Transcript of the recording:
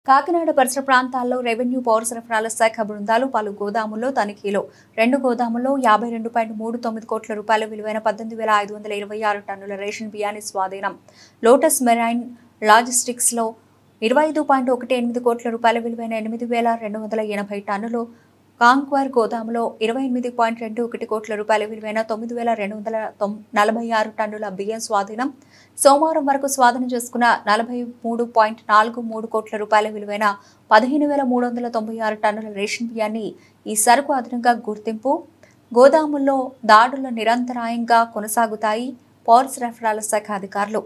కాకినాడ పరిసర ప్రాంతాల్లో రెవెన్యూ పౌర సరఫరాల శాఖ బృందాలు పలు గోదాముల్లో తనిఖీలు రెండు గోదాముల్లో యాభై రెండు పాయింట్ మూడు తొమ్మిది కోట్ల రూపాయల విలువైన పద్దెనిమిది వేల ఐదు వందల ఇరవై ఆరు టన్నుల రేషన్ బియ్యాన్ని స్వాధీనం లోటస్ మెరైన్ లాజిస్టిక్స్లో ఇరవై ఐదు పాయింట్ ఒకటి ఎనిమిది కోట్ల రూపాయల విలువైన ఎనిమిది వేల రెండు వందల ఎనభై టన్నులు కాంక్వార్ గోదాములో ఇరవై ఎనిమిది పాయింట్ రెండు ఒకటి కోట్ల రూపాయల విలువైన తొమ్మిది వేల రెండు వందల తొమ్ నలభై ఆరు టన్నుల బియ్యం స్వాధీనం సోమవారం వరకు స్వాధీనం చేసుకున్న నలభై మూడు పాయింట్ నాలుగు మూడు కోట్ల రూపాయల విలువైన పదిహేను వేల మూడు వందల తొంభై ఆరు టన్నుల రేషన్ బియ్యాన్ని ఈ సరుకు అదనంగా గుర్తింపు గోదాముల్లో దాడులు నిరంతరాయంగా కొనసాగుతాయి పౌర సరఫరాల శాఖ అధికారులు